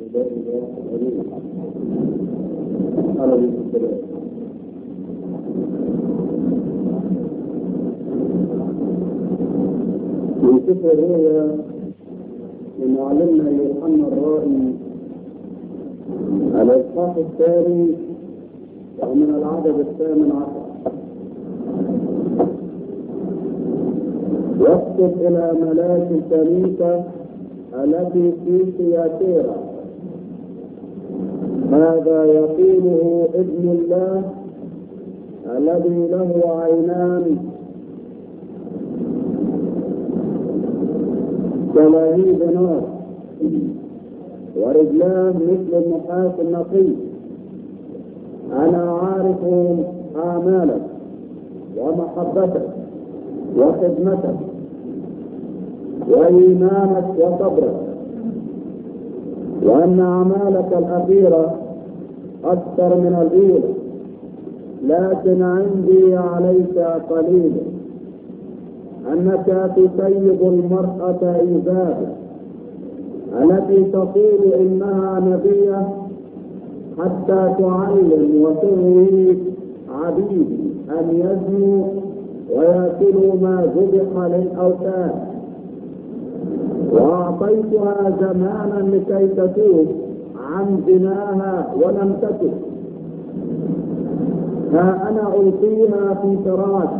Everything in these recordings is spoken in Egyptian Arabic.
عليه السلام من سفر الرؤيا من معلمنا يوحنا الرائي الإصحاح الثاني ومن العدد الثامن عشر يكتب إلى ملاك الكنيسة التي في سياتيرا هذا يقوله ابن الله الذي له عينان كلهيب نار ورجلاه مثل النحاس النقي انا عارف اعمالك ومحبتك وخدمتك وايمانك وصبرك وان اعمالك الاخيره اكثر من الاولى لكن عندي عليك قليل انك تسيب المراه ايزابه التي تقول انها نبيه حتى تعلم وتغوي عبيدي ان يزنوا وياكلوا ما ذبح للاوثان واعطيتها زمانا لكي تتوب عن زناها ولم تتب ها انا القيها في فراش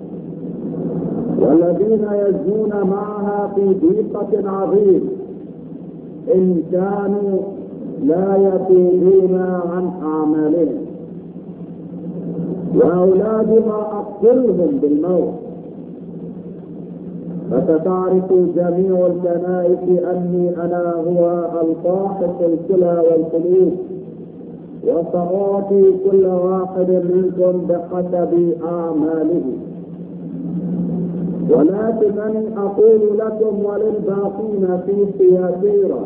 والذين يزنون معها في ضيقه عظيم ان كانوا لا يتوبون عن اعمالهم واولادها اقتلهم بالموت فستعرف جميع الكنائس اني انا هو القاحص الكلى والقلوب وساعطي كل واحد منكم بحسب اعماله ولكنني اقول لكم وللباقين في سياسيرا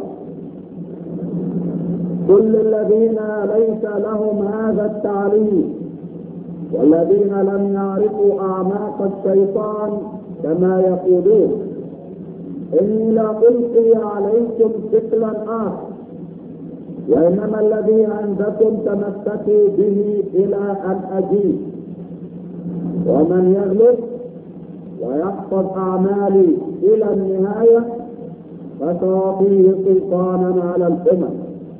كل الذين ليس لهم هذا التعليم والذين لم يعرفوا اعماق الشيطان كما يقولون اني لا القي عليكم ثقلا اخر وانما الذي عندكم تمسكوا به الى ان اجيب ومن يغلب ويحفظ اعمالي الى النهايه فساعطيه سلطانا على الامم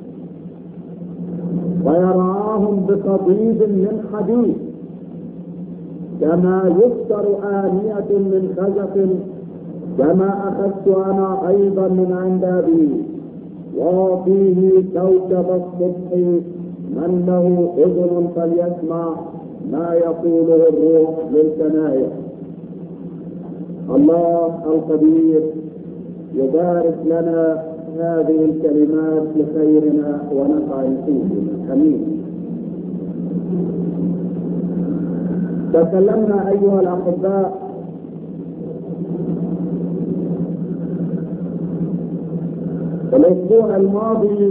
ويرعاهم بقضيب من حديد كما يكسر آنية من خزف كما أخذت أنا أيضا من عند أبي وفيه كوكب الصبح من له أذن فليسمع ما يقوله الروح للكنائس الله القدير يبارك لنا هذه الكلمات لخيرنا ونفع نفوسنا امين تكلمنا ايها الاحباء الاسبوع الماضي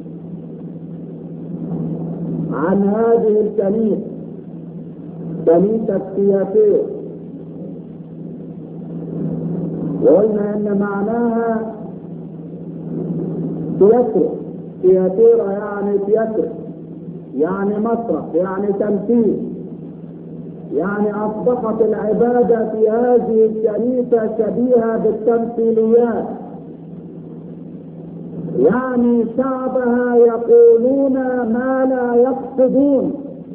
عن هذه الكنيسه كنيسه سياسيه وقلنا ان معناها تيسر تياتيرا يعني تيسر يعني مسرح يعني تمثيل يعني اصبحت العباده في هذه الكنيسه شبيهه بالتمثيليات يعني شعبها يقولون ما لا يقصدون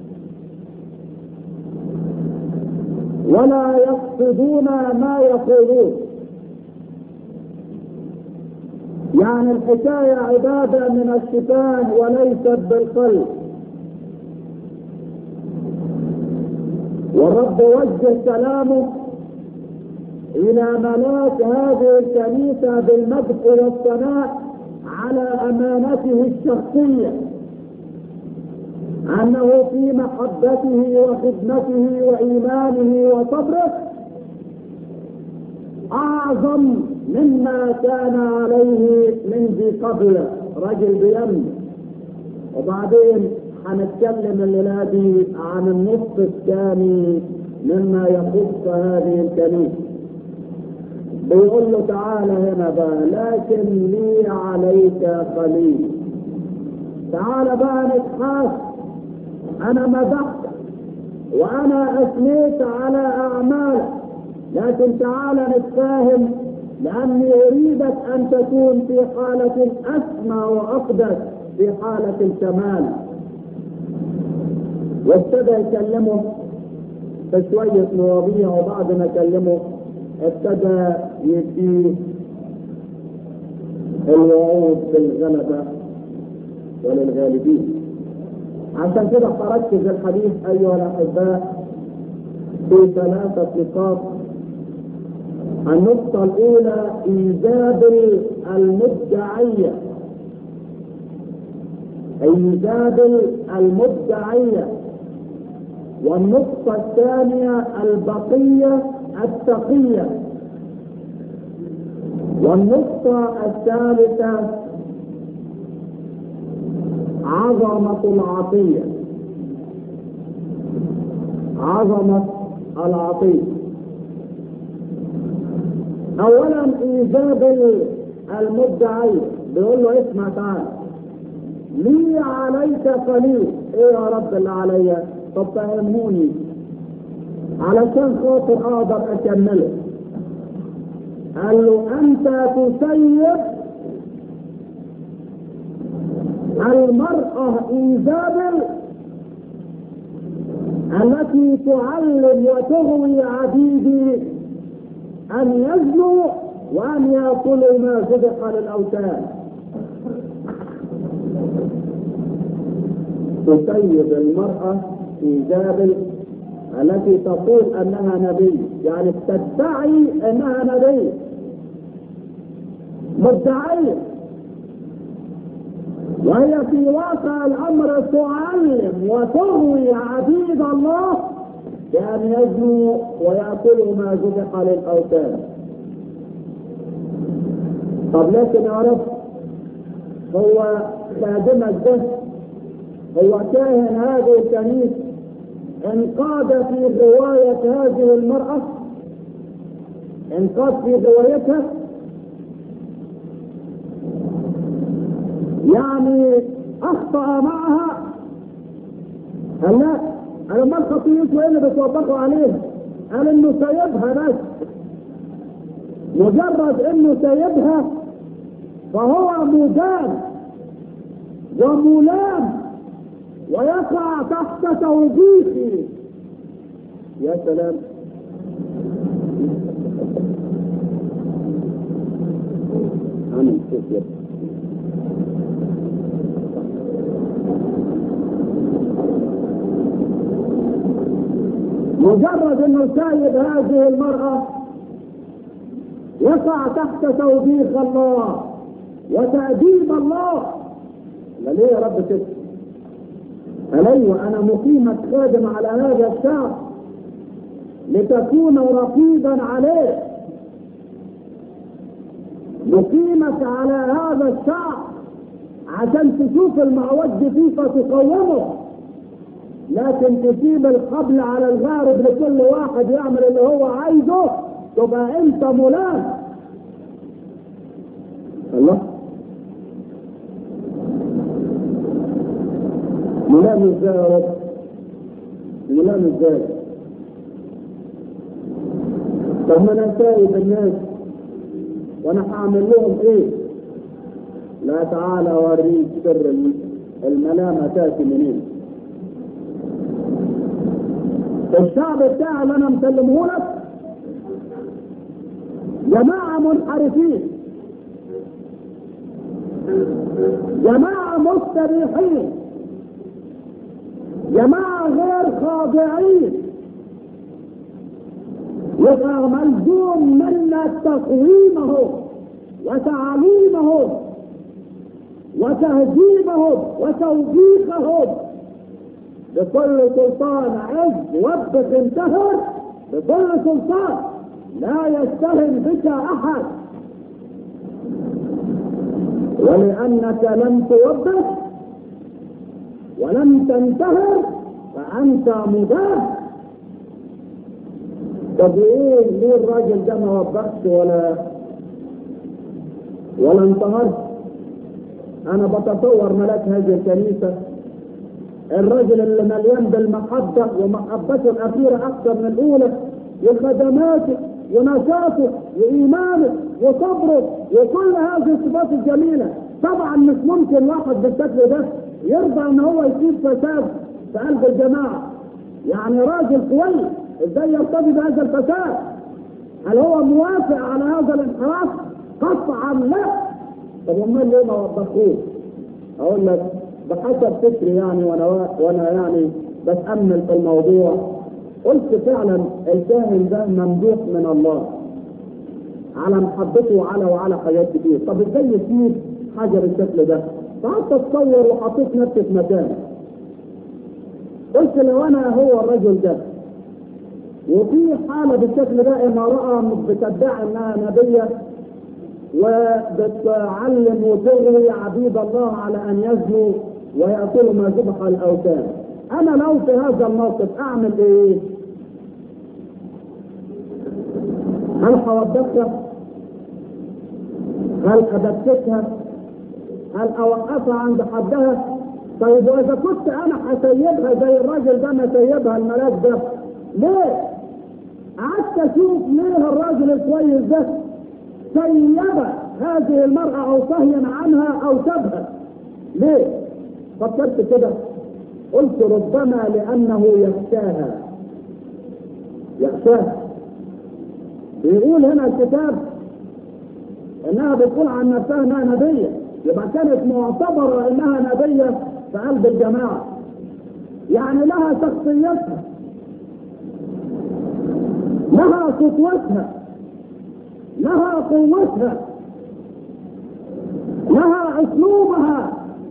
ولا يقصدون ما يقولون يعني الحكاية عبادة من الشيطان وليست بالقلب والرب وجه كلامه إلى ملاك هذه الكنيسة بالمدح والثناء على أمانته الشخصية أنه في محبته وخدمته وإيمانه وصبره أعظم مما كان عليه من ذي قبل رجل بيمن وبعدين هنتكلم الليلة دي عن النصف الثاني مما يخص هذه الكنيسة بيقول له تعالى هنا بقى لكن لي عليك قليل تعال بقى نتحاسب انا مدحت وانا اثنيت على اعمالك لكن تعال نتفاهم لاني اريدك ان تكون في حالة اسمى واقدس في حالة الكمال وابتدى يكلمه في شوية مواضيع وبعد ما كلمه ابتدى يديه الوعود بالغلبة وللغالبين عشان كده فركز الحديث ايها الاحباء في ثلاثة نقاط النقطة الأولى إيجاد المدعية إيجاد المدعية والنقطة الثانية البقية التقية والنقطة الثالثة عظمة العطية عظمة العطية أولا إيجاب المدعي بيقول له اسمع تعالى لي عليك قليل ايه يا رب اللي عليا طب فهموني علشان خاطر اقدر اكمله قال له انت تسيب المرأة ايزابل التي تعلم وتغوي عبيدي ان يزنوا وان ياكلوا ما ذبح للاوثان تسيب المرأة في جابل التي تقول انها نبي يعني تدعي انها نبي مدعية وهي في واقع الامر تعلم وتغوي عبيد الله بان يزنوا وياكلوا ما ذبح للاوثان طب لكن يا رب هو خادمك ده هو كاهن هذه الكنيسة انقاد في غواية هذه المرأة انقاد في غوايتها يعني اخطأ معها قال لا انا ما خطيته ايه اللي بتوبخوا عليه قال انه سايبها بس مجرد انه سايبها فهو مدان وملام ويقع تحت توبيخي يا سلام عمل كيف مجرد انه سايب هذه المرأة يقع تحت توبيخ الله وتأديب الله لا ليه يا رب كده علي وأنا مقيمة خادم على هذا الشعب لتكون رقيبا عليه مقيمك على هذا الشعب عشان تشوف المعوج فيه فتقومه لكن تسيب القبل على الغارب لكل واحد يعمل اللي هو عايزه تبقى انت ملام الله ملام ازاي يا رب ملام ازاي طب ما انا سايب الناس وانا هعمل لهم ايه لا تعالى اوريك سر الملامه تاتي منين الشعب بتاعي اللي انا مسلمه لك جماعه منحرفين جماعه مستبيحين جماعة غير خاضعين يبقى ملزوم منا تقويمهم وتعليمهم وتهذيبهم وتوبيخهم بكل سلطان عز وبخ انتهر بكل سلطان لا يستهن بك احد ولانك لم توبخ ولم تنتهر فأنت مدان طب ايه ليه الراجل ده ما وبخش ولا ولا انتهر انا بتصور ملاك هذه الكنيسة الرجل اللي مليان بالمحبة ومحبته الأخيرة أكثر من الأولى وخدماته ونشاطه وإيمانه وصبره وكل هذه الصفات الجميلة طبعا مش ممكن واحد بالشكل ده يرضى ان هو يسيب فساد في قلب الجماعة يعني راجل كويس ازاي يرتضي بهذا الفساد هل هو موافق على هذا الانحراف قطعا لا طب امال ليه ما وضحوش اقول لك بحسب فكري يعني وانا وانا يعني بتامل في الموضوع قلت فعلا الكاهن ده ممدوح من الله على محبته وعلى وعلى حاجات كتير طب ازاي يسيب حاجه بالشكل ده فقعدت اتصور وحطيت نفسي في مكانه قلت لو انا هو الرجل ده وفي حالة بالشكل ده امرأة بتدعي انها نبية وبتعلم وتغري عبيد الله على ان يزنوا ويأكلوا ما ذبح الاوثان انا لو في هذا الموقف اعمل ايه؟ هل هوبخها؟ هل ابكتها؟ هل اوقفها عند حدها؟ طيب واذا كنت انا هسيبها زي الراجل ده ما سيبها الملاك ده ليه؟ قعدت اشوف ليه الراجل الكويس ده سيب هذه المرأة او صهيا عنها او سابها ليه؟ فكرت كده قلت ربما لانه يخشاها يخشاها بيقول هنا الكتاب انها بتقول عن نفسها انها نبيه يبقى كانت معتبره انها نبيه في قلب الجماعه يعني لها شخصيتها لها سطوتها لها قوتها لها اسلوبها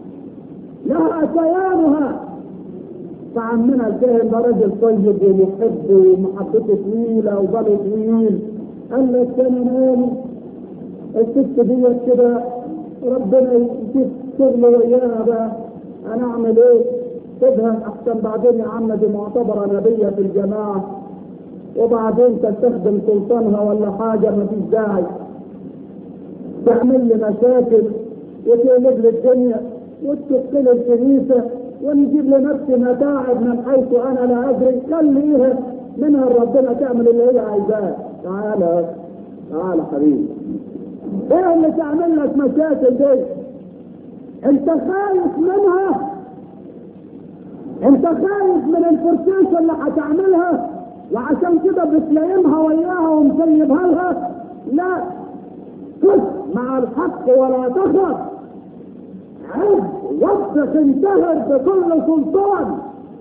لها كيانها فعمنا الكاهن ده راجل طيب ومحب ومحبته طويله وباله طويل قال لك انا مالي الست ديت كده ربنا يجيب شغل وياها بقى انا اعمل ايه؟ سيبها احسن بعدين يا عم دي معتبره نبيه في الجماعه وبعدين تستخدم سلطانها ولا حاجه ما فيش داعي تعمل لي مشاكل وتقلب لي الدنيا وتشكل الكنيسه ونجيب لنفسي متاعب من حيث انا لا ادري خليها منها ربنا تعمل اللي هي عايزاه تعالى تعالى حبيبي ايه اللي تعمل لك مشاكل دي انت خايف منها انت خايف من الفرسيس اللي هتعملها وعشان كده بتلايمها وياها ومسيبها لها لا كف مع الحق ولا تخف عد وفق انتهر بكل سلطان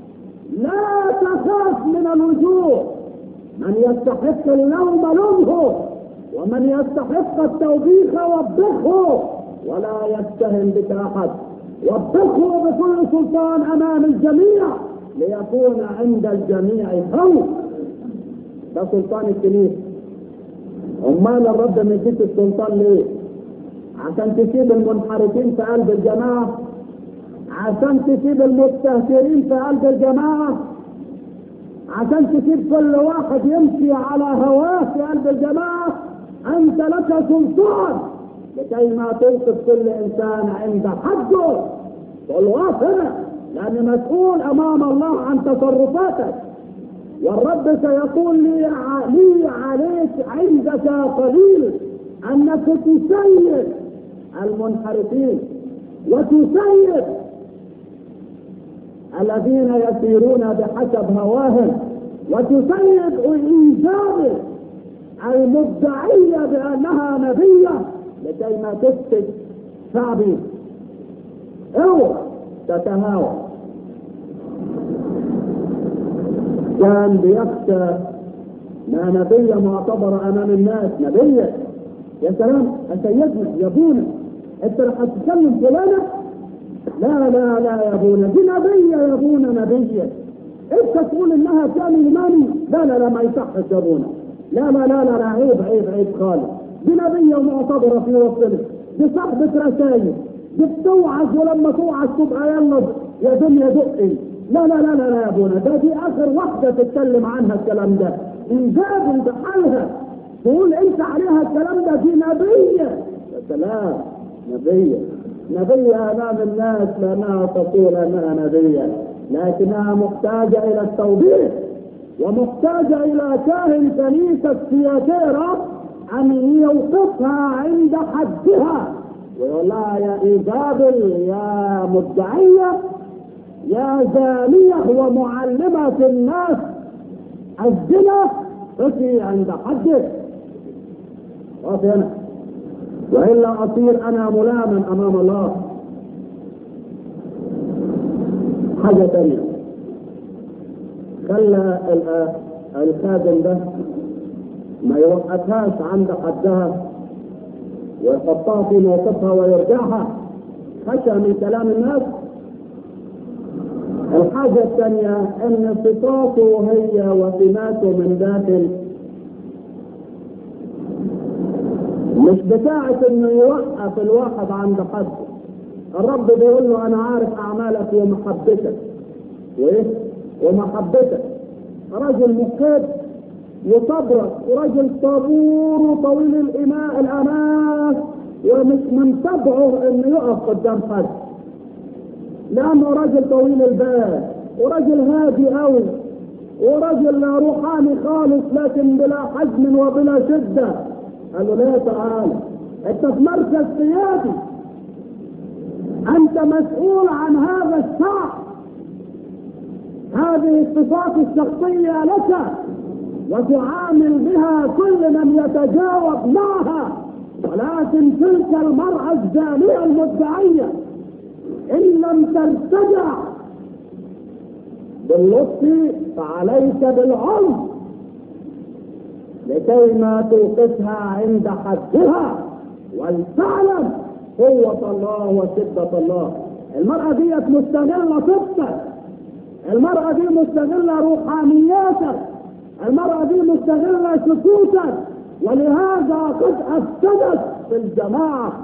لا تخاف من الوجوه من يستحق اللوم لومه ومن يستحق التوبيخ وبخه ولا يتهم بك احد وبخه بكل سلطان امام الجميع ليكون عند الجميع خوف ده سلطان الكنيسه امال الرب ما يديك السلطان ليه؟ عشان تسيب المنحرفين في قلب الجماعه عشان تسيب المستهترين في قلب الجماعه عشان تسيب كل واحد يمشي على هواه في قلب الجماعه انت لك سلطان لكي ما توقف كل انسان عند حده تقول واقف هنا لان مسؤول امام الله عن تصرفاتك والرب سيقول لي لي عليك عندك قليل انك تسير المنحرفين وتسير الذين يسيرون بحسب هواهم وتسيد ايجابه المدعية بأنها نبية لكي ما تفتك شعبي اوعى تتهاوى كان بيخشى ما نبية معتبرة أمام الناس نبية يا سلام أسيدنا يا ابونا أنت رح تتكلم فلانة لا لا لا يا ابونا دي نبية يا ابونا نبية انت تقول انها كان ايماني لا لا لا ما يصحش يا ابونا لا لا لا لا, لا عيب عيب عيب خالص دي نبية معتبرة في وسطنا دي صاحبة رسائل دي بتوعظ ولما توعظ تبقى يلا يا دنيا دقي لا لا لا لا لا يا ابونا ده دي اخر واحدة تتكلم عنها الكلام ده انجاب بحالها تقول انت عليها الكلام ده دي نبية يا سلام نبية نبية أمام الناس لأنها تقول أنها نبية لكنها محتاجة إلى التوضيح ومحتاجة إلى كاهن كنيسة سياتيرا أن يوقفها عند حدها ويقول لها يا إيزابل يا مدعية يا زانية ومعلمة الناس الزنا قفي عند حدك قف هنا والا اصير انا ملاما امام الله حاجة ثانية خلى الخادم ده ما يوقفهاش عند حدها ويحطها في موقفها ويرجعها خشى من كلام الناس الحاجة الثانية أن صفاته هي وسماته من داخل مش بتاعة انه يوقف الواحد عند حد الرب بيقول له انا عارف اعمالك ومحبتك وايه ومحبتك رجل مقيد وصبرك ورجل صبور وطويل الإماء الأناة ومش من طبعه انه يقف قدام حد لانه رجل طويل البال ورجل هادي قوي ورجل روحاني خالص لكن بلا حزم وبلا شده قال له لا تعالى انت في مركز سيادي انت مسؤول عن هذا الشعب هذه الصفات الشخصية لك وتعامل بها كل من يتجاوب معها ولكن تلك المرأة الزانية المدعية إن لم ترتجع باللطف فعليك بالعنف لكي ما توقفها عند حدها ولتعلم قوة الله وشدة الله المرأة دي مستغلة طبك المرأة دي مستغلة روحانياتك المرأة دي مستغلة سكوتك ولهذا قد أفسدت في الجماعة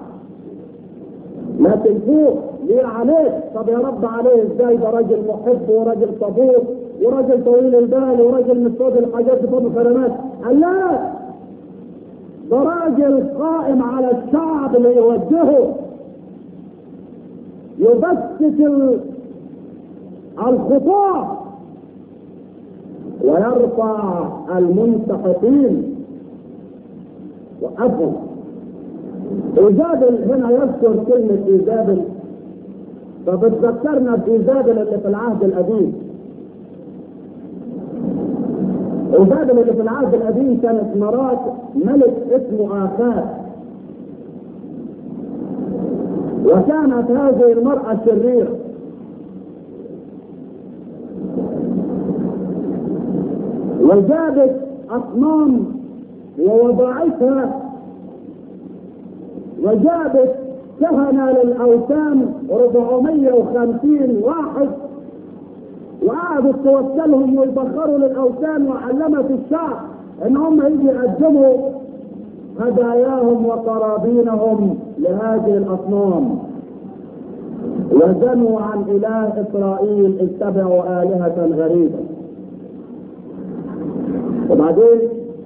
لكن فوق ليه عليك طب يا رب عليه ازاي ده راجل محب وراجل صبور وراجل طويل البال وراجل مستوعب الحاجات بفضل كلمات قال لا ده راجل قائم على الشعب اللي يوجهه يبسط الخطاة ويرفع المنتحقين وقفهم إيزابل هنا يذكر كلمة إيزابل فبتذكرنا بإيزابل اللي في العهد القديم إيزابل اللي في العهد القديم كانت مرات ملك اسمه آخاب وكانت هذه المرأة شريرة وجابت أصنام ووضعتها وجابت كهنة للأوثان 450 واحد وقعدوا توسلهم ويبخروا للأوثان وعلمت الشعب إن هم يجي يقدموا هداياهم وقرابينهم لهذه الأصنام وزنوا عن إله إسرائيل اتبعوا آلهة غريبة وبعدين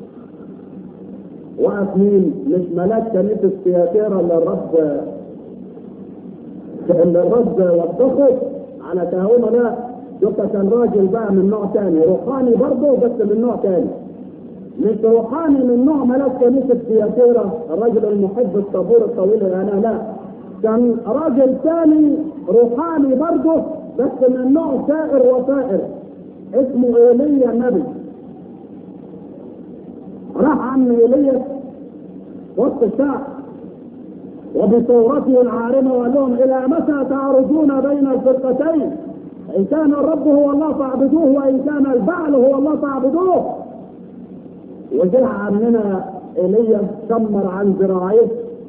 وقف مين مش ملاك كنيسة سياتيرا اللي الرب اللي الرب وضحه على تهاومه ده يبقى كان راجل بقى من نوع تاني روحاني برضه بس من نوع تاني مش روحاني من نوع ملاك كنيسة سياتيرا الراجل المحب الصبور الطويل الأنا لا كان راجل ثاني روحاني برضه بس من نوع سائر وسائر اسمه ايليا النبي راح عم ايليا وسط الشعب وبصورته العارمة وقال لهم إلى متى تعرضون بين الفرقتين إن كان الرب هو الله فاعبدوه وإن كان البعل هو الله فاعبدوه وجه عمنا ايليا شمر عن ذراعيه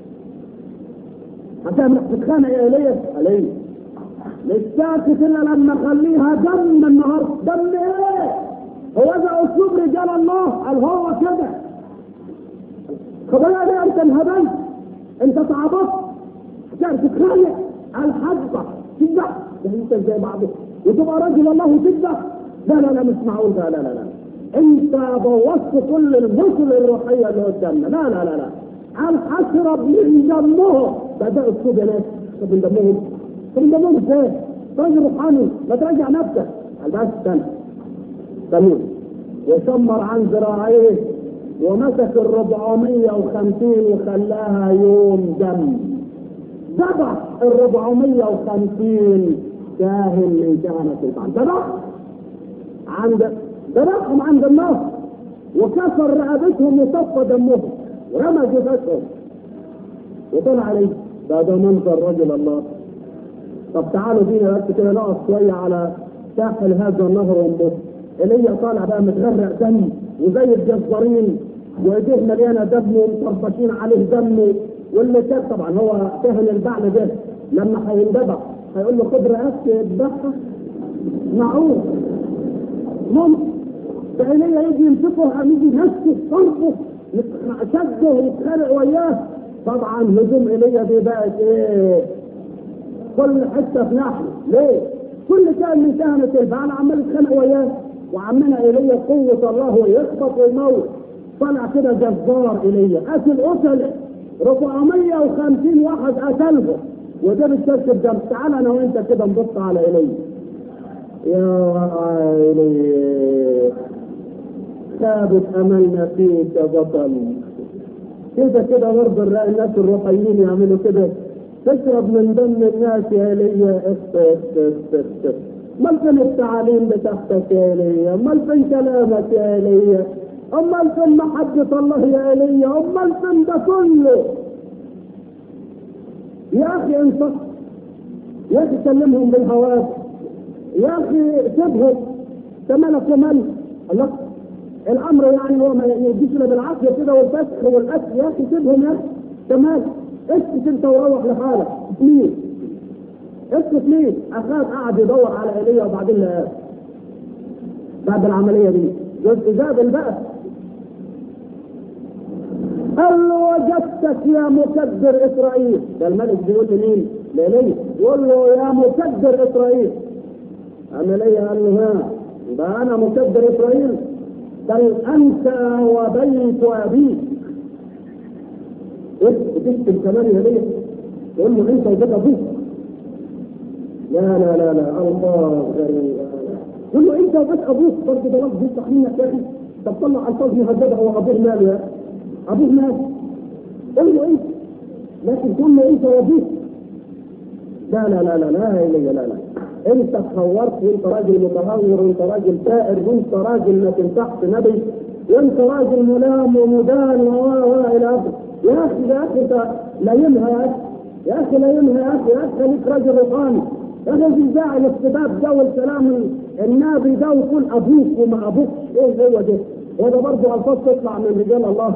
حتى بتتخانق يا ايليا علي مش ساكت الا لما اخليها دم النهارده دم ايه؟ هو ده اسلوب رجال الله قال هو كده خبرها ده انت انهبلت انت تعبطت عشان تتخانق الحبه تذبح ده انت زي بعضه وتبقى راجل الله وتذبح لا لا لا مش معقول ده لا لا لا انت بوظت كل الرسل الروحيه اللي قدامنا لا لا لا لا قال اشرب من دمهم ده ده اسلوب يا ناس تشرب من دمهم تشرب من دمهم ازاي؟ راجل روحاني ما تراجع نفسك قال بس استنى استنى وشمر عن ذراعيه ومسك ال 450 وخلاها يوم دم ذبح ال 450 كاهن من كهنة البعل ذبح عند ذبحهم عند النار وكسر رقبتهم وصفى دمهم ورمى جثثهم وطلع عليه ده ده منظر رجل الله طب تعالوا بينا بس كده نقف شويه على ساحل هذا النهر ونبص ايليا طالع بقى متغرق دم وزي الجزارين وايديه مليانه دم ومطرطشين عليه دم واللي كان طبعا هو كاهن البعل ده لما هيندبح هيقول له خد رقبتي اذبحها معقول ممكن ده ايليا يجي يمسكه يجي يمسكه صرفه شده ويتخانق وياه طبعا هجوم ايليا دي بقت ايه كل حته في ناحيه ليه؟ كل كان من كهنة البعل عمال يتخانق وياه وعمنا ايليا قوة الله ويخبط ويموت طلع كده جزار ايليا قتل قتل 450 واحد قتلهم وده بالشرك الدم تعال انا وانت كده نبص على ايليا يا ايليا ثابت املنا فيك يا بطل كده كده برضه نلاقي الناس الروحيين يعملوا كده تشرب من دم الناس يا ليا اخت اخت اخت اخت امال فين التعاليم بتاعتك يا ليا امال فين كلامك يا ليا امال فين محبة الله يا ليا امال فين ده كله يا اخي انصح يا اخي كلمهم بالهواء يا اخي سيبهم تملك وملك الله الامر يعني هو ما يجيش الا بالعافيه كده والفسخ والاكل يا اخي سيبهم يا اخي تمام اسكت انت وروح لحالك مين اسكت مين اخاك قاعد يدور على ايليا وبعدين لقاه بعد العمليه دي جزء زاد البأس قال له وجدتك يا مكدر اسرائيل ده الملك بيقول لمين؟ لإيليا يقول له يا مكدر اسرائيل قام ايليا قال له ها ده انا مكدر اسرائيل بل انت وبيت ابيك وتكتب كمان يا ليه تقول له انت وبيت ابوك لا لا لا لا الله غريب قول له انت وبيت ابوك برضه ده لفظ يفتح منك يا اخي طب طلع الفاظ مهدده هو ابوه ماله يا ابوه ماله قول له انت لكن تقول له انت وابوك لا لا لا لا لا يا لا لا انت اتخورت وانت راجل متهور وانت راجل ثائر وانت راجل ما تنفعش نبي وانت راجل ملام ومدان و الى اخره يا اخي يا اخي انت لا ينهى يا اخي يا اخي لا ينهى يا اخي يا اخي خليك راجل روحاني يا اخي في داعي الاستباب ده والكلام النابي ده ويقول ابوك وما ابوكش ايه هو ده؟ وده برضه الفاظ تطلع من رجال الله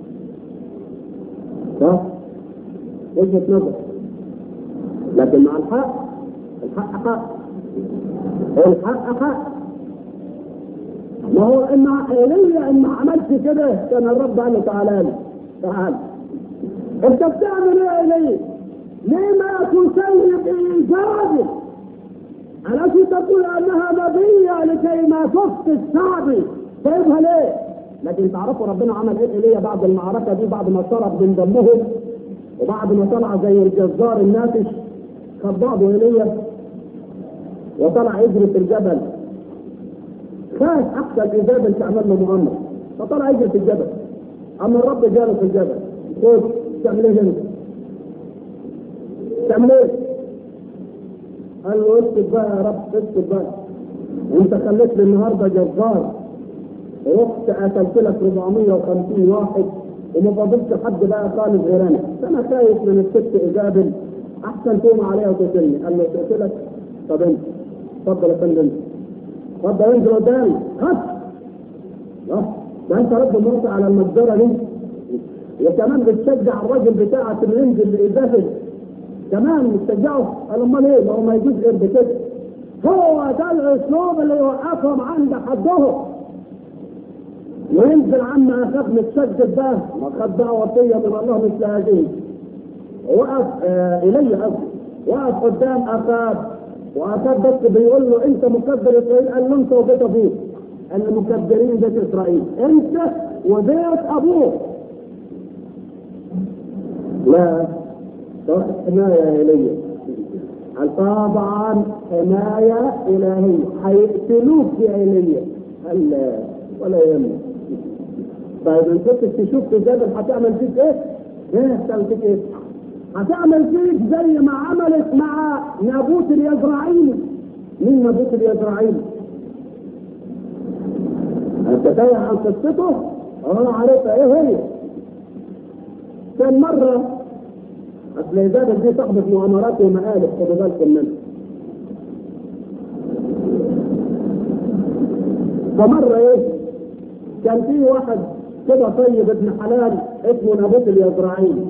صح؟ وجهه نظر لكن مع الحق الحق حق الحق حق ما هو ان ايليا ان ما عملش كده كان الرب قال له تعالى لي تعال انت بتعمل ايه يا ايليا؟ ليه ما تسيب ايجابي؟ ألست تقول انها نبيه لكي ما تفقد شعبي سايبها ليه؟ لكن تعرفوا ربنا عمل ايه ايليا بعد المعركه دي بعد ما شرب من دمهم وبعد ما طلع زي الجزار الناتش خد بعضه ايليا وطلع يجري في الجبل خاف احسن ايجابا تعمل له مؤامره فطلع يجري في الجبل اما الرب جاله في الجبل خد تعمل ايه انت؟ تعمل ايه؟ قال له اسكت بقى يا رب اسكت بقى انت خليتني النهارده جزار رحت قتلت لك 450 واحد وما فاضلش حد بقى خالص غير انا انا خايف من الست ايجابل احسن تقوم عليها وتقتلني قال له قلت لك طب انت اتفضل يا فندم اتفضل انزل قدامي خد لا ده انت رد مرت على المجزره دي وكمان بتشجع الراجل بتاعك اللي ينزل لإزافه كمان بتشجعه قال امال ايه ما هو ما يجوز غير بكده هو ده الاسلوب اللي يوقفهم عند حدهم وينزل عم اخاف متشدد بقى ما خد بقى وصيه من الله مثل هذه وقف آه الي قصدي وقف قدام اخاف واخاف بس بيقول له انت مكبر اسرائيل قال له انت وبيت ابوك قال مكبرين بيت اسرائيل انت وبيت ابوك لا ده حمايه يا الي طبعا حماية إلهية هيقتلوك بعينية قال ولا يهمك طيب ان كنت تشوف في جبل هتعمل فيك ايه؟ ايه هتعمل فيك ايه؟ هتعمل فيك زي ما عملت مع نابوت اليزرعيلي مين نابوت اليزرعيلي؟ انت تايه عن قصته؟ اه عارفها ايه هي؟ كان مرة اصل ايزابل دي صاحبة مؤامرات ومقالب خدوا بالكم منها فمرة ايه؟ كان في واحد كده طيب ابن حلال اسمه نابوت اليزرعيلي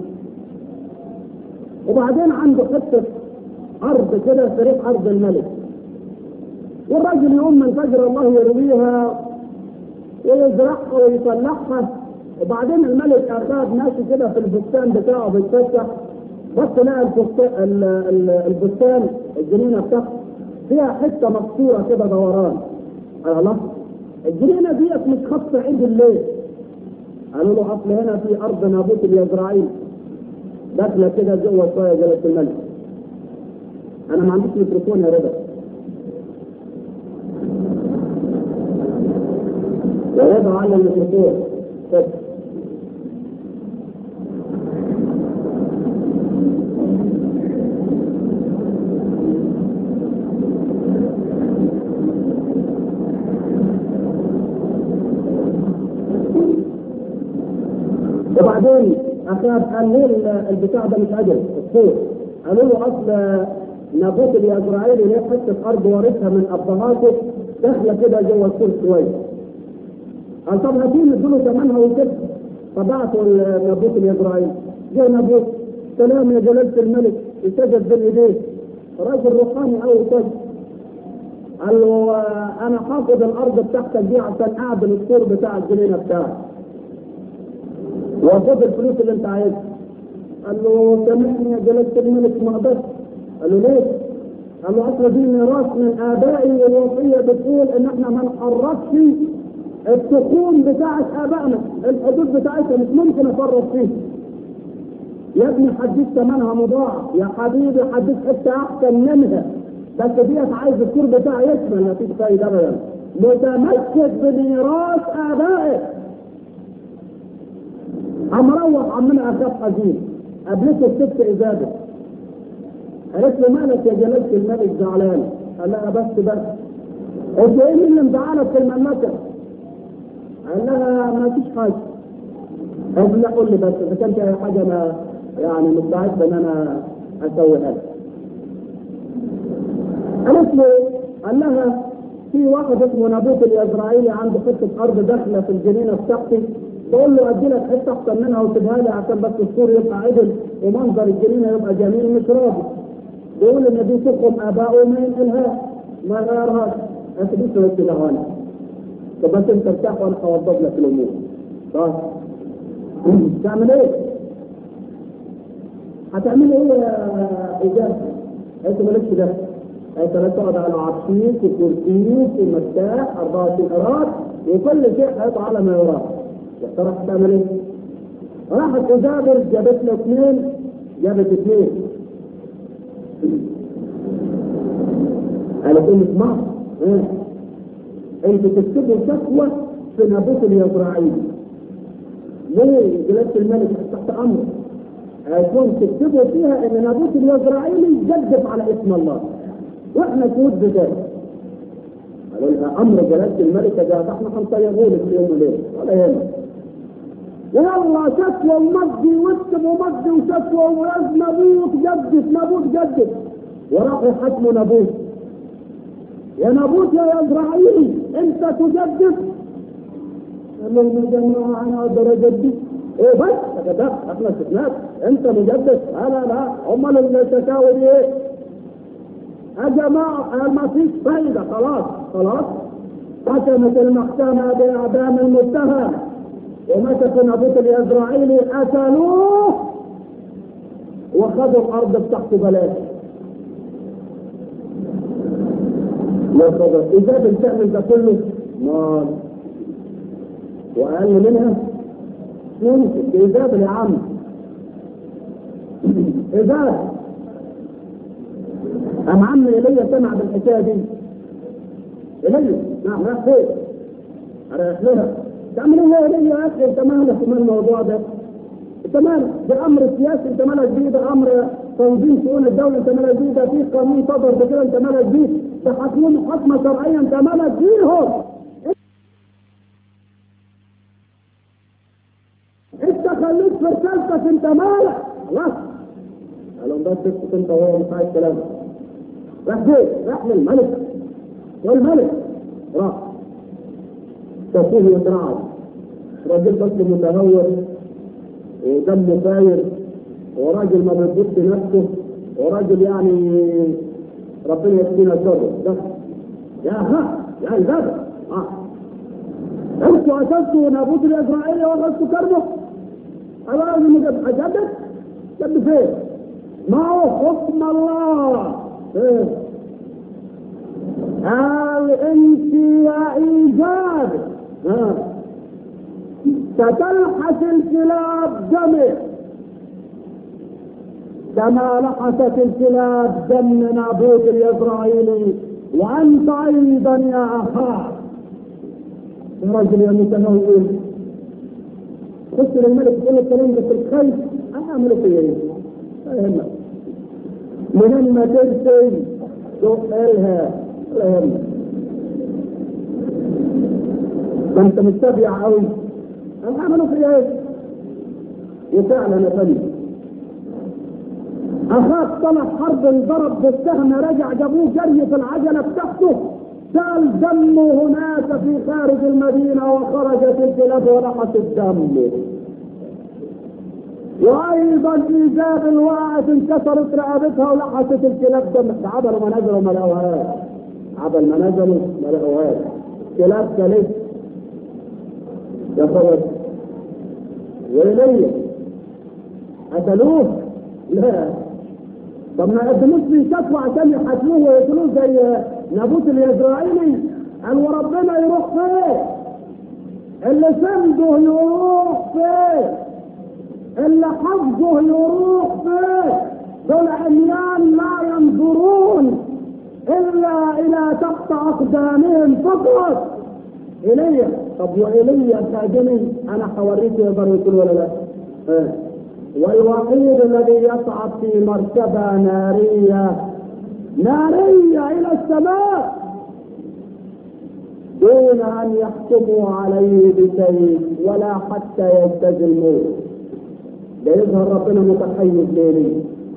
وبعدين عنده حته ارض كده في ريح ارض الملك والراجل يقوم من فجر الله يرويها ويزرعها ويصلحها وبعدين الملك ارباب ماشي كده في البستان بتاعه بيتفتح بص لقى البستان البستان الجنينه بتاعته فيها حته مكسوره كده دوران الله الجنينه ديت مش خط عيد الليل قالوا له اصل هنا في ارض نابوت اليزرعيل داخله كده جوه شويه جلسه الملك انا ما عنديش ميكروفون يا رضا يا رضا على الميكروفون طب. وبعدين اخاب قال ليه البتاع ده مش اجل الصوت قالوا له اصل نابوت اليزرعيلي ليه حته ارض وارثها من ابهاته داخله كده جوه السور شويه قال طب هاتين ادوا ثمنها وكده فبعتوا نابوت اليزرعيلي جه نابوت سلام يا جلاله الملك سجد بين ايديه راجل روحاني قوي طيب قال له انا حافظ الارض بتاعتك دي عشان اعدل السور بتاع الجنينه بتاعك وخد الفلوس اللي انت عايزها قال له سامحني يا جلاله الملك ما اقدرش قال له ليه؟ قال له اصل دي ميراث من ابائي والوصيه بتقول ان احنا ما نحركش التخوم بتاعت ابائنا الحدود بتاعتها مش ممكن افرط فيها يا ابني حديث ثمنها مضاعف يا حبيبي حديث حته احسن منها بس ديت عايز الكور بتاعي يشمل مفيش فايده ابدا متمسك بميراث ابائك قام روح عمنا اخاف حزين قابلته الست اجابه قالت له مالك يا جلاله الملك زعلان قال لها بس بس قلت له ايه اللي مزعلك في المملكه؟ قال لها ما فيش حاجه قال لا قول لي بس اذا كانت اي حاجه انا يعني مستعد ان انا اسويها لك قالت له قال لها في واحد اسمه نابوت اليزرعيلي عنده حته ارض داخله في الجنينه بتاعتي بقول له ادي لك حته احسن منها وسيبها لي عشان بس السور يبقى عدل ومنظر الجنينه يبقى جميل مش راضي بيقول ان دي تقوم ابائه ما ينقلهاش ما غيرهاش انت دي سويت كده هون طب بس انت ارتاح وانا هوضب لك الامور طيب تعمل ايه؟ هتعمل ايه يا اجابه؟ انت مالكش ده انت لا تقعد على عرشيك وكرسيك ومرتاح 24 قرار وكل شيء هيطلع على ما يراه يا ترى هتعمل ايه؟ راحت تجابر جابت له اثنين جابت اثنين قالت له اسمع ايه؟ انت تكتبوا شكوى في نابوت اليزرعيلي ليه جلاله الملك تحت امره هيكون تكتبوا فيها ان نابوت اليزرعيلي يجدف على اسم الله واحنا شهود بذلك قالوا لها امر جلاله الملك ده احنا هنطيبه لك في يوم وليله ولا يهمك يلا شكوى ومجدي واكتب ومجدي وشكوى ولازم نابوت جدف نابوت جدف وراحوا حكموا نابوت يا نابوت يا يزرعيلي انت تجدف قال لهم يا جماعه انا اقدر اجدف ايه بس يا كذاب احنا شفناك انت مجدف انا لا امال الشكاوي دي ايه؟ يا جماعه ما فيش فايده خلاص خلاص حكمت المحكمه باعدام المتهم ومسك نابوت الازرائيلي قتلوه وخذوا الارض بتاعته بلاش يا صدر اذا بتعمل ده كله نار واقل منها ممكن بإجابة يا عم إجابة أم عم إيليا سمع بالحكاية دي إيليا نعم راح فين؟ رايح لها تعمل ايه يا إيليا يا أخي أنت مالك ومال الموضوع ده؟ أنت مالك ده أمر سياسي أنت مالك بيه ده أمر تنظيم شؤون الدولة أنت مالك بيه ده في قانون صدر بكده أنت مالك بيه ده حكمهم حكمة شرعية أنت مالك بيهم انت خليك في رسالتك انت مالك خلاص قالوا بس اسكت انت وهو مش عايز كلام راح فين؟ راح للملك والملك راح شافوه يترعب راجل بس متهور ودمه فاير وراجل ما بيضبطش نفسه وراجل يعني ربنا يكفينا شره ده يا ها يا الباب اه انتوا اسستوا نابوت الاسرائيلي واخذتوا كرمه انا لازم اجدد جد فين؟ ما هو حكم الله ايه قال انت يا ايجاد ها ستلحس الكلاب دمك كما لحست الكلاب دم نابوت الاسرائيلي وانت ايضا يا اخاك الرجل يا متهور خش للملك تقول له الكلام ده في الخير انا اعمل فيه ايه؟ لا يهمك من ما ترسل سؤالها لا يهمك ما انت متبع قوي انا اعمل فيه ايه؟ وفعلا يا فندم اخاك طلع حرب انضرب بالسهم رجع جابوه جري في العجله بتاعته سال دمه هناك في خارج المدينه وخرجت الكلاب ولحت الدم وايضا ايجاب الوقت انكسرت رقبتها ولحست الكلاب دم عبلوا ما نزلوا ما لقوهاش عبل ما نزلوا ما لقوهاش كلاب كلب يا خبر ويليه قتلوه لا طب ما قدموش لي شكوى عشان يحاكموه ويقتلوه زي نابوت الاسرائيلي قال وربنا يروح فين؟ اللي سنده يروح فين؟ اللي حفظه يروح فين؟ دول عميان لا ينظرون الا الى تحت اقدامهم فقط ايليا طب وايليا خادمي انا حوريك يقدر يقول ولا لا؟ اه. والوحيد الذي يصعد في مركبة نارية نارية إلى السماء دون أن يحكموا عليه بشيء ولا حتى يجتاز الموت ده يظهر ربنا متحيز ليه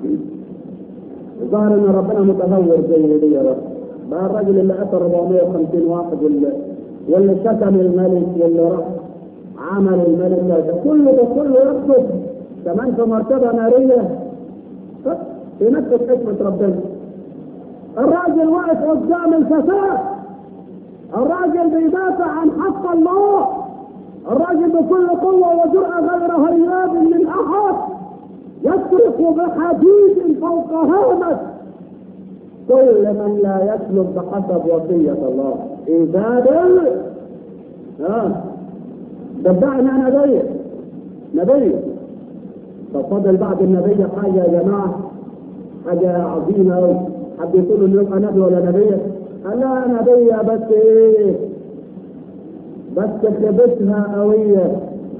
ظهر ان ربنا متهور زي دي يا رب بقى الراجل اللي قتل 450 واحد واللي, واللي شتم الملك واللي راح عمل الملك ده كله ده كله يكتب كمان في مرتبة نارية ينفذ حكمة ربنا الراجل واقف قدام الفساد الراجل بيدافع عن حق الله الراجل بكل قوة وجرأة غير هياب من أحد يسرق بحديد فوق هامة كل من لا يسلك بحسب وصية الله إذا دل ها صدقني أنا نبي نبي طب فضل بعد النبي حاجة يا جماعة حاجة عظيمة أوي حد يقول إنه يبقى نبي ولا نبي قال لا نبية بس إيه بس خبتها قوية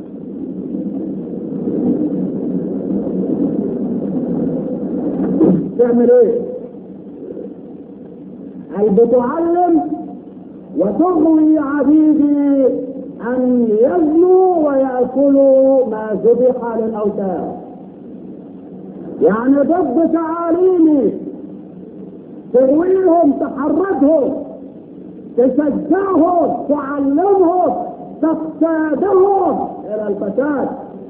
تعمل ايه؟ قال بتعلم وتغوي عبيدي أن يزنوا ويأكلوا ما ذبح للأوثان يعني ضد تعاليمي تغويهم تحرضهم تشجعهم تعلمهم تقتادهم إلى الفساد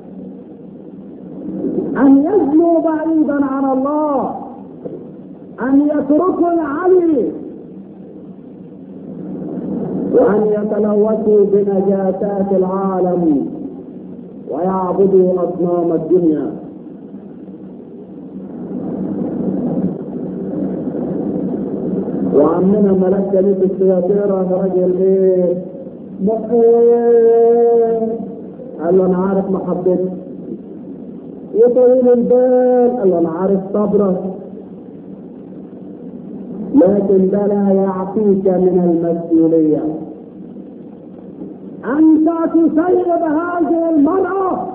أن يزنوا بعيدا عن الله أن يتركوا العلي وأن يتلوثوا بنجاسات العالم ويعبدوا أصنام الدنيا وعمنا ملك كنيسة السياطرة راجل ايه محيط قال له انا عارف محبتك يطول البال قال له انا عارف صبرك لكن ده لا يعفيك من المسؤولية أنت تسيب هذه المرأة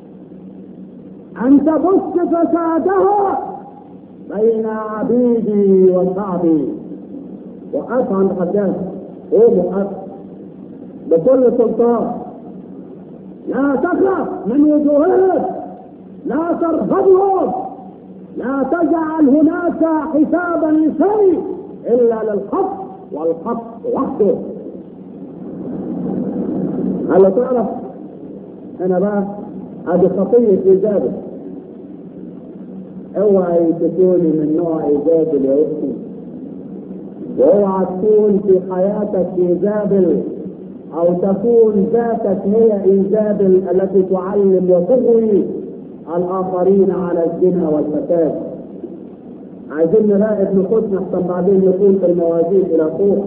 أن تبث فسادها بين عبيدي وشعبي وقف عند حجاج قوم وقف بكل سلطان لا تخف من وجوههم لا ترغبهم لا تجعل هناك حسابا لشيء الا للحق والحق وحده هل تعرف انا بقى هذه خطيه ايجابه اوعي تكوني من نوع ايجابي يا اختي واوعى تكون في حياتك ايجابل او تكون ذاتك هي ايجابل التي تعلم وتغوي الاخرين على الزنا والفساد عايزين نراقب نفوسنا احسن بعدين يكون في الموازين الى فوق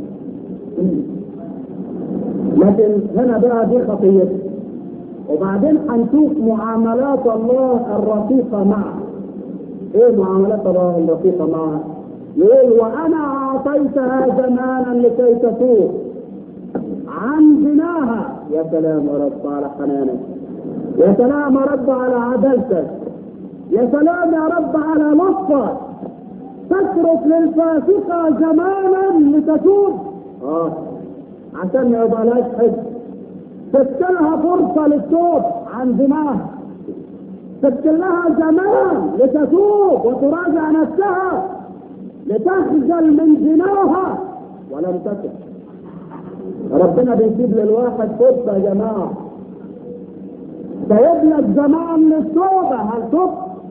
لكن هنا بقى دي خطيتي وبعدين هنشوف معاملات الله الرفيقة معه ايه معاملات الله الرفيقة معه يقول وانا اعطيتها زمانا لكي تتوب عن زناها يا سلام يا رب على حنانك يا سلام يا رب على عدالتك يا سلام يا رب على لطفك تترك للفاسقة زمانا لتتوب اه عشان ما يبقى لهاش حج تسكلها فرصة للتوب عن زناها تسكلها زمان لتتوب وتراجع نفسها لتخجل من زناها ولم تتب ربنا بيسيب للواحد فرصة يا جماعة سيب لك زمان للتوبة هل تب؟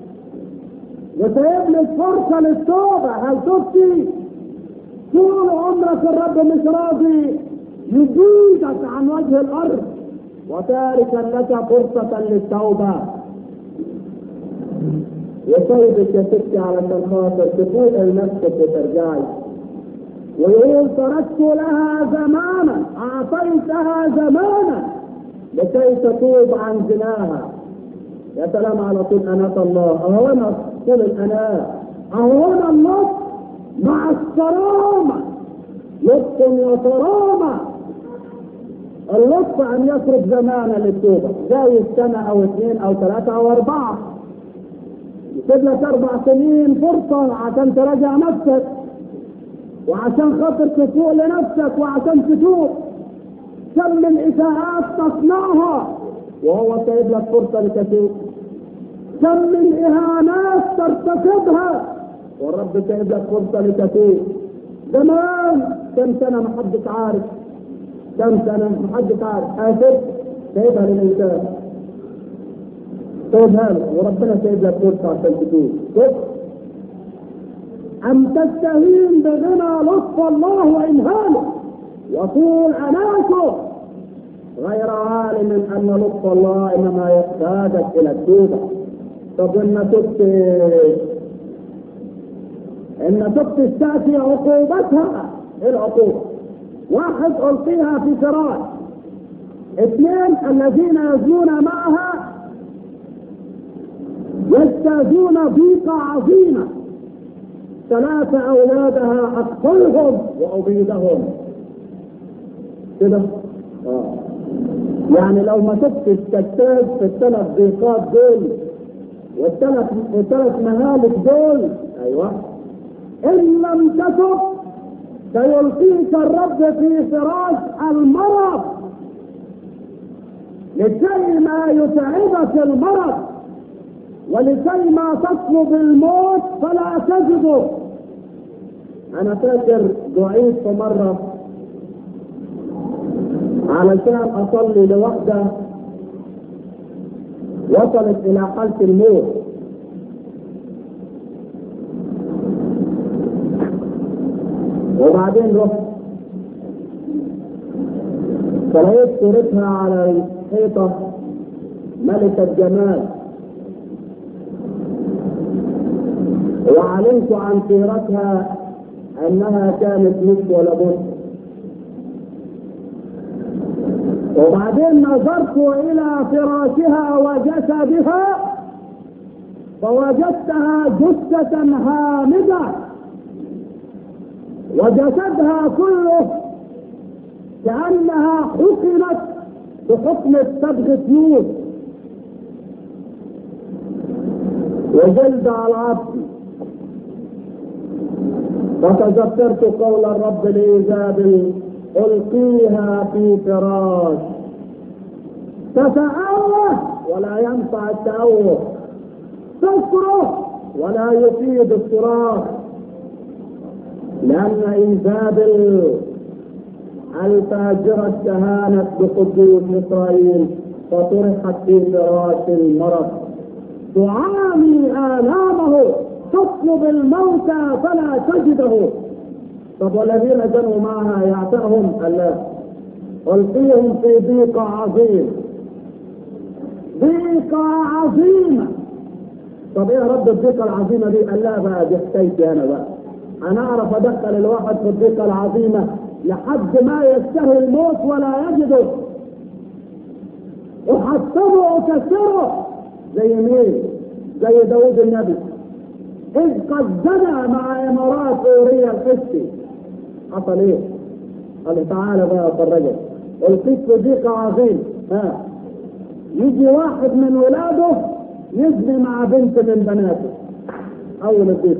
وسيب لك فرصة للتوبة هل تبتي؟ طول عمرك الرب مش راضي يزيدك عن وجه الأرض وتاركا لك فرصة للتوبة يسيبك يا ستي علشان خاطر تفوق لنفسك وترجعي ويقول تركت لها زمانا اعطيتها زمانا لكي تتوب عن زناها يا سلام على طول اناة الله اهو هنا طول الاناة اهو هنا اللطف مع الكرامة لطف وكرامة اللطف ان يترك زمانا للتوبة زي السنة او اثنين او ثلاثة او اربعة يسيب لك اربع سنين فرصة عشان تراجع نفسك وعشان خاطر تفوق لنفسك وعشان تتوب كم من اساءات تصنعها وهو سايب لك فرصه لتتوب كم من اهانات ترتكبها والرب سايب لك فرصه لتتوب زمان كم سنه ما حدش عارف كم سنه ما حدش عارف اسف سايبها للانسان سايبها له وربنا سايب لك فرصه عشان تتوب أن تستهين بغنى لطف الله وإمهاله وطول أناته غير عالم أن لطف الله إنما يحتاجك إلى التوبة طب إن تبت إن تبت تأتي عقوبتها إيه العقوبة؟ واحد ألقيها في فراش اثنين الذين يزنون معها يجتازون ضيقة عظيمة ثلاثة أولادها أقتلهم وأبيدهم كده آه. يعني لو ما سبتش تجتاز في الثلاث ضيقات دول والثلاث الثلاث مهالك دول أيوه إن لم تتب سيلقيك الرب في فراش المرض لكي ما يتعبك المرض ولكي ما تطلب الموت فلا تجده انا فاكر دعيت في مرة علشان اصلي لوحدة وصلت الى حالة الموت وبعدين رحت فلقيت صورتها على الحيطة ملكة جمال وعلمت عن سيرتها انها كانت مش ولا بد وبعدين نظرت الى فراشها وجسدها فوجدتها جثة هامدة وجسدها كله كأنها حكمت بحكم صبغة يوسف وجلد على العبد وتذكرت قول الرب لإيزابل ألقيها في فراش تتأوه ولا ينفع التأوه تصرخ ولا يفيد الصراخ لأن إيزابل الفاجرة استهانت بقدوس إسرائيل فطرحت في فراش المرض تعاني آلامه تطلب الموت فلا تجده طب والذين جنوا معها يعتهم الله ألقيهم في ضيق عظيم ضيقة عظيمة طب ايه رب الضيقة العظيمة دي؟ قال لا بقى دي حكايتي انا بقى انا اعرف ادخل الواحد في الضيقة العظيمة لحد ما يشتهي الموت ولا يجده احطمه واكسره زي مين؟ زي داوود النبي إذ قد زنى مع إمارات أوريا القسطي حصل إيه؟ قال تعالى بقى فرجك القيت في ضيق عظيم ها يجي واحد من ولاده يزني مع بنت من بناته أول الضيق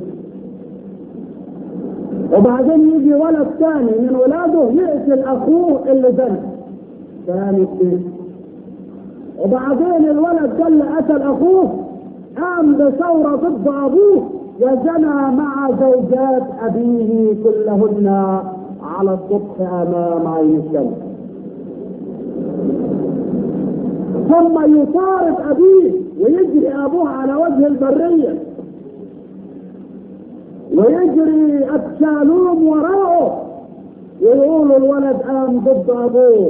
وبعدين يجي ولد ثاني من ولاده يقتل أخوه اللي زنى ثاني الضيق وبعدين الولد ده اللي قتل أخوه قام بثورة ضد أبوه وزنى مع زوجات أبيه كلهن على الصبح أمام عين الشمس ثم يطارد أبيه ويجري أبوه على وجه البرية ويجري أبشالوم وراءه ويقول الولد قام ضد أبوه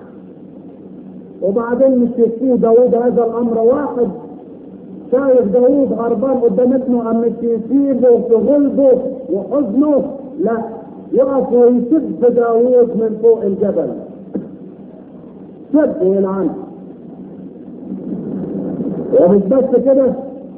وبعدين مش يكفيه داود هذا الأمر واحد شايف داوود هربان قدام ابنه أم يسيبه في غلبه وحزنه لا يقف ويسب داوود من فوق الجبل سب يلعن ومش بس كده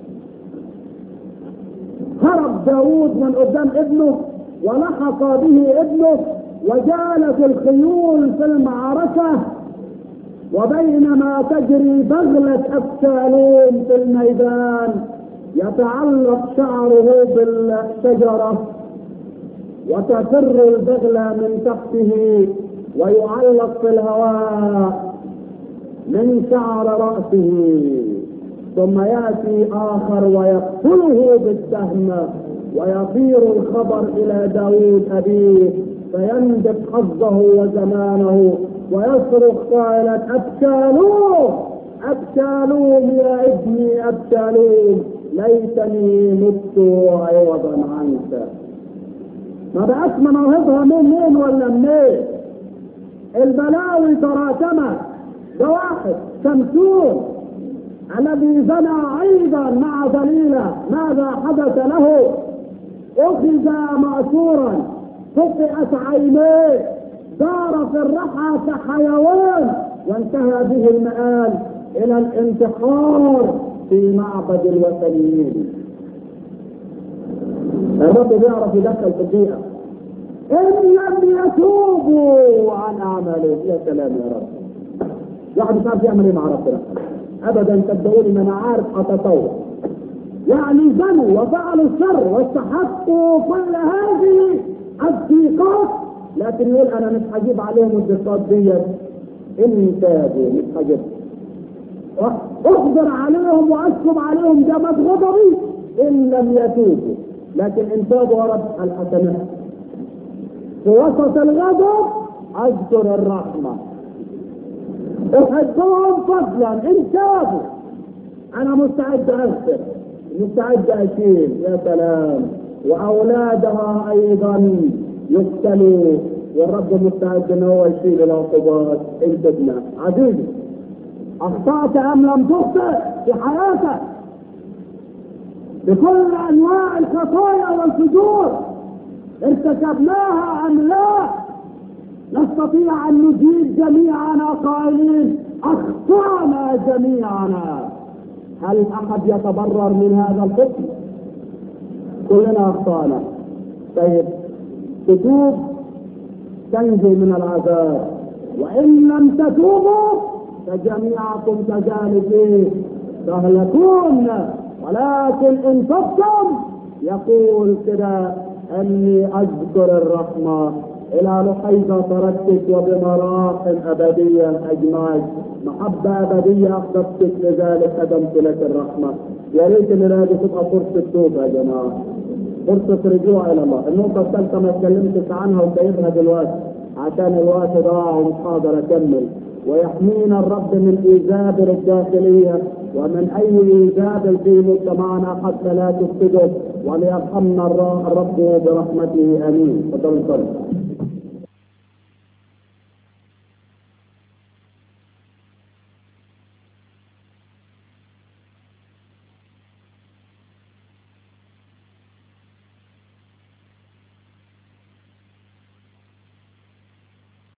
هرب داوود من قدام ابنه ولحق به ابنه وجالت الخيول في المعركة وبينما تجري بغلة أبشالوم في الميدان يتعلق شعره بالشجرة وتفر البغلة من تحته ويعلق في الهواء من شعر رأسه ثم يأتي آخر ويقتله بالسهم ويطير الخبر إلى داود أبيه فيندب حظه وزمانه ويصرخ قائلا أبشالوم أبشالوم يا ابني أبشالوم ليتني مت عوضا عنك ما بقاش مناهضها من مين ولا منين البلاوي تراكمت ده واحد شمسون الذي زنى ايضا مع دليلة ماذا حدث له اخذ مأسورا فقئت عينيه دار في الرحى كحيوان وانتهى به المآل الى الانتحار في معبد الوثنيين الرب بيعرف يدخل في البيئة إن لم يتوبوا عن أعمالهم يا سلام يا رب واحد مش عارف يعمل ايه مع ربنا ابدا صدقوني ما انا عارف اتصور يعني زنوا وفعلوا الشر واستحقوا كل هذه الضيقات لكن يقول انا مش هجيب عليهم الضيقات ديت ان تابوا مش هجيب اقدر عليهم واسكب عليهم جمد غضبي ان لم يتوبوا لكن ان تابوا يا رب الحسنات في وسط الغضب اذكر الرحمه احبهم فضلا ان تابوا انا مستعد اغفر مستعد اشيل يا سلام واولادها ايضا يقتلوا والرب مستعد ان هو يشيل العقوبات انتبنا عزيزي اخطات ام لم تخطئ في حياتك بكل انواع الخطايا والفجور ارتكبناها ام لا نستطيع ان نجيب جميعنا قائلين اخطانا جميعنا هل احد يتبرر من هذا الحكم كلنا اخطانا طيب تتوب تنجو من العذاب وإن لم تتوبوا فجميعكم كذلك تهلكون ولكن إن تبتم يقول كده أني أذكر الرحمة إلى لحيظة تركتك وبمراحل أبدية أجمعك محبة أبدية أخذتك لذلك قدمت لك الرحمة يا ريت إن هذه تبقى فرصة توبة يا جماعة فرصة رجوع إلى الله النقطة الثالثة ما اتكلمتش عنها وسايبها دلوقتي عشان الوقت ضاع ومش هقدر أكمل ويحمينا الرب من إيجاب الداخلية ومن أي إيجاب في مجتمعنا حتى لا تفسده وليرحمنا الرب برحمته آمين تفضل